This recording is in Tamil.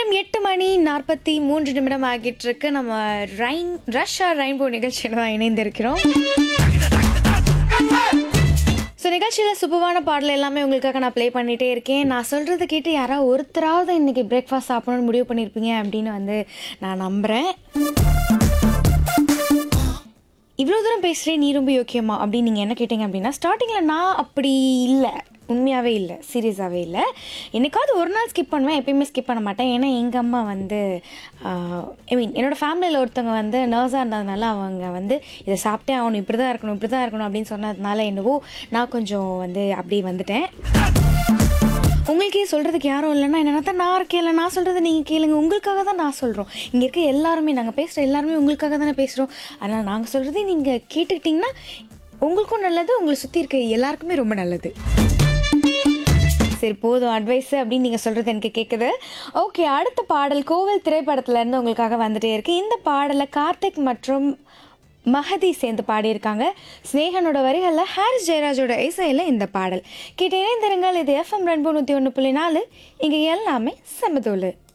நேரம் எட்டு மணி நாற்பத்தி மூன்று நிமிடம் ஆகிட்டு இருக்கு நம்ம ரைன் ரஷ்யா ரெயின்போ நிகழ்ச்சியில் தான் இணைந்திருக்கிறோம் ஸோ நிகழ்ச்சியில் சூப்பரான பாடல் எல்லாமே உங்களுக்காக நான் ப்ளே பண்ணிகிட்டே இருக்கேன் நான் சொல்கிறத கேட்டு யாராவது ஒருத்தராவது இன்றைக்கி பிரேக்ஃபாஸ்ட் சாப்பிடணும்னு முடிவு பண்ணியிருப்பீங்க அப்படின்னு வந்து நான் நம்புகிறேன் இவ்வளோ தூரம் பேசுகிறேன் நீ ரொம்ப யோக்கியமா அப்படின்னு நீங்கள் என்ன கேட்டிங்க அப்படின்னா ஸ்டார்டிங்கில் நான் அப்படி இல்லை உண்மையாகவே இல்லை சீரியஸாகவே இல்லை என்னைக்காவது ஒரு நாள் ஸ்கிப் பண்ணுவேன் எப்பயுமே ஸ்கிப் பண்ண மாட்டேன் ஏன்னா எங்கள் அம்மா வந்து ஐ மீன் என்னோடய ஃபேமிலியில் ஒருத்தவங்க வந்து நர்ஸாக இருந்ததுனால அவங்க வந்து இதை சாப்பிட்டே ஆகணும் இப்படி தான் இருக்கணும் இப்படி தான் இருக்கணும் அப்படின்னு சொன்னதுனால என்னவோ நான் கொஞ்சம் வந்து அப்படியே வந்துட்டேன் உங்களுக்கே சொல்கிறதுக்கு யாரும் இல்லைன்னா என்ன தான் நான் இருக்கேன் இல்லை நான் சொல்கிறத நீங்கள் கேளுங்க உங்களுக்காக தான் நான் சொல்கிறோம் இங்கே இருக்க எல்லாருமே நாங்கள் பேசுகிற எல்லாருமே உங்களுக்காக தானே பேசுகிறோம் அதனால் நாங்கள் சொல்கிறதே நீங்கள் கேட்டுக்கிட்டிங்கன்னா உங்களுக்கும் நல்லது உங்களை சுற்றி இருக்க எல்லாருக்குமே ரொம்ப நல்லது சரி போதும் அட்வைஸ் அப்படின்னு நீங்கள் சொல்கிறது எனக்கு கேட்குது ஓகே அடுத்த பாடல் கோவில் திரைப்படத்துலேருந்து உங்களுக்காக வந்துட்டே இருக்கு இந்த பாடலை கார்த்திக் மற்றும் மகதி சேர்ந்து பாடியிருக்காங்க ஸ்னேகனோட வரிகளில் ஹாரிஸ் ஜெயராஜோட இசையில் இந்த பாடல் கேட்டு இணைந்திருங்கள் இது எஃப்எம் ரெண்டு நூற்றி ஒன்று புள்ளி நாலு இங்கே எல்லாமே செமதோலு